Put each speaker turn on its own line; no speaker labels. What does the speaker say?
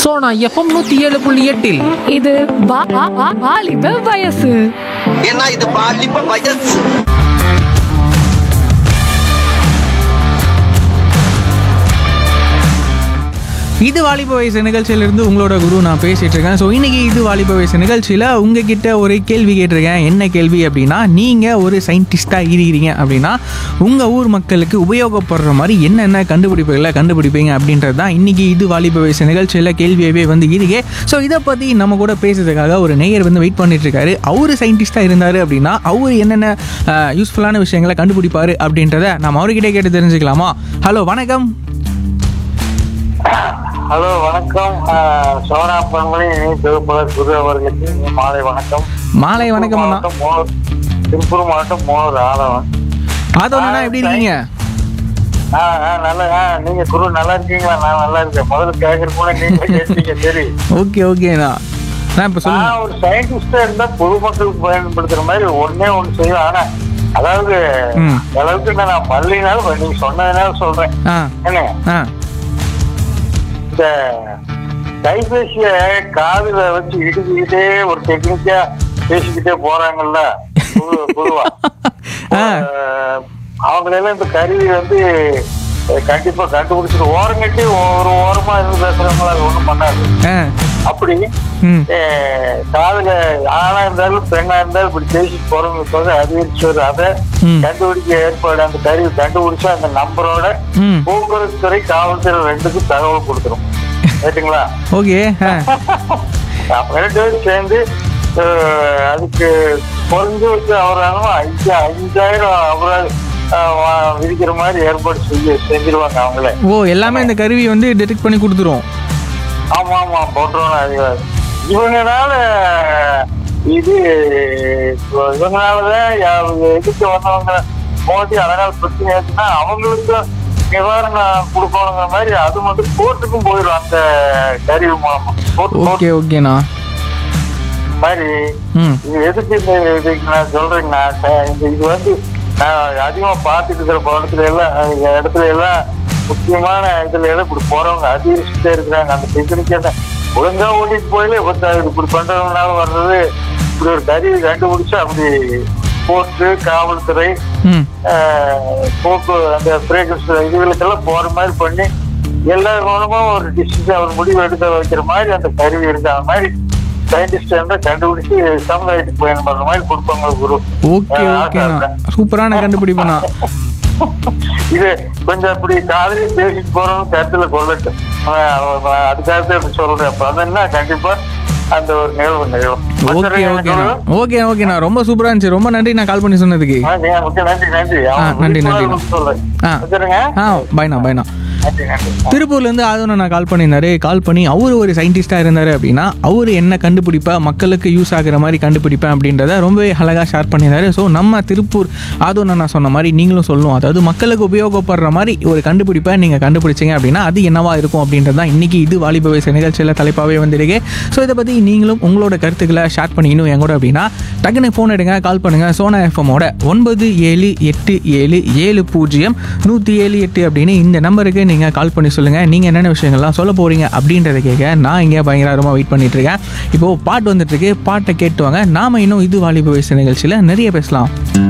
Sona FM நூத்தி ஏழு புள்ளி எட்டில்
இது வா- வா- வா- வாலிப வயசு
ஏன்னா இது பாலிப்ப வயசு
இது வாலிப வயசு நிகழ்ச்சியிலிருந்து உங்களோட குரு நான் பேசிட்டு இருக்கேன் ஸோ இன்னைக்கு இது வாலிப வயசு நிகழ்ச்சியில் உங்ககிட்ட ஒரு கேள்வி கேட்டிருக்கேன் என்ன கேள்வி அப்படின்னா நீங்கள் ஒரு சயின்டிஸ்டாக இருக்கிறீங்க அப்படின்னா உங்கள் ஊர் மக்களுக்கு உபயோகப்படுற மாதிரி என்னென்ன கண்டுபிடிப்புகளை கண்டுபிடிப்பீங்க அப்படின்றது தான் இன்னைக்கு இது வாலிப வயசு நிகழ்ச்சியில் கேள்வியவே வந்து இருக்கே ஸோ இதை பற்றி நம்ம கூட பேசுறதுக்காக ஒரு நேயர் வந்து வெயிட் பண்ணிட்டு இருக்காரு அவர் சயின்டிஸ்டாக இருந்தார் அப்படின்னா அவர் என்னென்ன யூஸ்ஃபுல்லான விஷயங்களை கண்டுபிடிப்பாரு அப்படின்றத நம்ம அவர்கிட்ட கேட்டு தெரிஞ்சுக்கலாமா ஹலோ வணக்கம்
ஹலோ வணக்கம் ஆஹ் சோனா பண்பலை திருப்பூர் குரு அவர்களுக்கு இனிய மாலை வணக்கம்
மாலை வணக்கம் அண்ணா
மாவட்டம் மோர் திருப்பூர் மாவட்டம் மோர் ஆலவன்
ஆதோனா எப்படி இருக்கீங்க
ஆ ஆ, நல்லா ஆ, நீங்க குரு நல்லா இருக்கீங்களா நான் நல்லா இருக்கேன் முதல்ல கேட்கற கூட நீங்க கேட்டீங்க சரி
ஓகே ஓகேண்ணா நான் இப்போ சொல்லுங்க
நான் ஒரு சயின்டிஸ்டா இருந்தா பொதுமக்களுக்கு பயன்படுத்துற மாதிரி ஒண்ணே ஒண்ணு செய்வேன் ஆனா அதாவது
ம்.
அளவுக்கு நான் பள்ளினாலும் நீங்க சொன்னதுனால சொல்றேன்
ஆ
என்ன
ஆ
இந்த கைபேசிய காதுல வச்சு இடுக்கிட்டே ஒரு டெக்னிக்கா பேசிக்கிட்டே போறாங்கல்ல பொது- பொதுவா
ஆ.
அஹ், அவங்களெல்லாம் இந்த கருவி வந்து அஹ், கண்டிப்பா கண்டுபிடிச்சிட்டு ஓரங்கட்டி ஒரு ஓரமா இருந்து பேசுறவங்கள அது ஒண்ணும் பண்ணாது
ஆ
அப்படி
ம்
அஹ், காதுல ஆணா இருந்தாலும் பெண்ணா இருந்தாலும் இப்படி பேசிட்டு போறவங்களுக்கு வந்து அதிகரிச்சு வரும் அதை
ம்.
கண்டுபிடிக்க ஏற்பாடு அந்த கருவி கண்டுபிடிச்சா அந்த நம்பரோட
ம்
போக்குவரத்து துறை காவல்துறை ரெண்டுக்கும் தகவல் கொடுத்துரும் ரைட்டுங்களா
ஓகே ஆ
அப்ப ரெண்டு பேரும் சேர்ந்து அஹ், அதுக்கு குறைஞ்ச அவராலும் அஞ்சு அஞ்சாயிரம் அவரால் விதிக்கிற மாதிரி ஏற்பாடு செஞ்சு செஞ்சிருவாங்க அவங்களே
ஓ எல்லாமே இந்த கருவி வந்து டிடெக்ட் பண்ணி கொடுத்துரும்
ஆமா ஆமா போட்டுருவாங்க அதிகாரி இவங்கனால இது இவங்கனாலதான் யா- எதிர்த்து வந்தவங்க மோதி அதனால பிரச்சனை ஆச்சுன்னா அவங்களுக்கும் நிவாரணம் கொடுக்கணுங்கிற மாதிரி அது வந்து கோர்ட்டுக்கும் போயிடும் அந்த கருவி மூலமா கோர்ட் கோர்ட்
ஓகே ஓகேண்ணா
மாதிரி
ம்
இது எதுக்கு இந்த இதுக்கு நான் சொல்றேங்கன்னா ச- இந்த இது வந்து நான் அதிகமா பார்த்துட்டு இருக்கிற படத்துல எல்லாம் அஹ் இடத்துல எல்லாம் முக்கியமான இதுல எல்லாம் இப்படி போறவங்க அதிகரிச்சுட்டே இருக்கிறாங்க அந்த டெக்னிக்கை ஒழுங்கா ஓட்டிட்டு போயில இப்படி பண்றவங்கனால வர்றது இப்படி ஒரு கருவி கண்டுபிடிச்சு அப்படி போர்ட்டு காவல்துறை
ம்
ஆஹ், போக்கு அந்த பிரேக்கர்ஸ் இதுகளுக்கெல்லாம் போற மாதிரி பண்ணி எல்லா மூலமும் ஒரு டிசிஷன் ஒரு முடிவு எடுக்க வைக்கிற மாதிரி அந்த கருவி இருக்கு அந்த மாதிரி சயின்டிஸ்ட் இருந்தா கண்டுபிடிச்சு சமுதாயத்துக்கு பயன்படுற மாதிரி கொடுப்பாங்க குரு
ஓகே
ஆஹ்,
ஓகேண்ணா சூப்பரான கண்டுபிடிப்புண்ணா
இது கொஞ்சம் அப்படி காதலி பேசிட்டு போறவங்க கருத்துல கொள்ளட்டும் ஆஹ், அவ- அதுக்காக தான் இப்படி சொல்றேன் அப்ப அதென்னா கண்டிப்பா அந்த ஒரு நிகழ்வு நிகழும்
ஓகே ஓகேண்ணா ஓகே ஓகேண்ணா ரொம்ப சூப்பரா இருந்துச்சு ரொம்ப நன்றி நான் கால் பண்ணி சொன்னதுக்கு
ஆ, நீ- ஓகே, நன்றி நன்றி
ஆ, நன்றி, நன்றி.
சொல்றேன்
ஆ.
வச்சுருங்க
ஆ பாய்ண்ணா பாய்ண்ணா
நன்றி நன்றி
திருப்பூர்லேருந்து ஆதவனை நான் கால் பண்ணியிருந்தாரு கால் பண்ணி அவர் ஒரு சயின்டிஸ்டாக இருந்தார் அப்படின்னா அவர் என்ன கண்டுபிடிப்பா மக்களுக்கு யூஸ் ஆகுற மாதிரி கண்டுபிடிப்பேன் அப்படின்றத ரொம்பவே அழகாக ஷேர் பண்ணியிருந்தாரு ஸோ நம்ம திருப்பூர் ஆதவனை நான் சொன்ன மாதிரி நீங்களும் சொல்லணும் அதாவது மக்களுக்கு உபயோகப்படுற மாதிரி ஒரு கண்டுபிடிப்பை நீங்கள் கண்டுபிடிச்சீங்க அப்படின்னா அது என்னவா இருக்கும் அப்படின்றது தான் இன்றைக்கி இது வாலிப வயசு நிகழ்ச்சியில் தலைப்பாகவே வந்திருக்கு ஸோ இதை பற்றி நீங்களும் உங்களோட கருத்துக்களை ஷேர் பண்ணிக்கணும் என் கூட அப்படின்னா டக்குனு ஃபோன் எடுங்க கால் பண்ணுங்கள் சோனா எஃப்எம்மோட ஒன்பது ஏழு எட்டு ஏழு ஏழு பூஜ்ஜியம் நூற்றி ஏழு எட்டு அப்படின்னு இந்த நம்பருக்கு நீங்கள் கால் பண்ணி சொல்லுங்கள் நீங்கள் என்னென்ன விஷயங்கள்லாம் சொல்ல போகிறீங்க அப்படின்றத கேட்க நான் இங்கே பயங்கரமாக வெயிட் பண்ணிட்டு இருக்கேன் இப்போது பாட்டு வந்துட்டுருக்கு பாட்டை கேட்டு வாங்க நாம் இன்னும் இது வாலிப வயசு நிகழ்ச்சியில் நிறைய பேசலாம்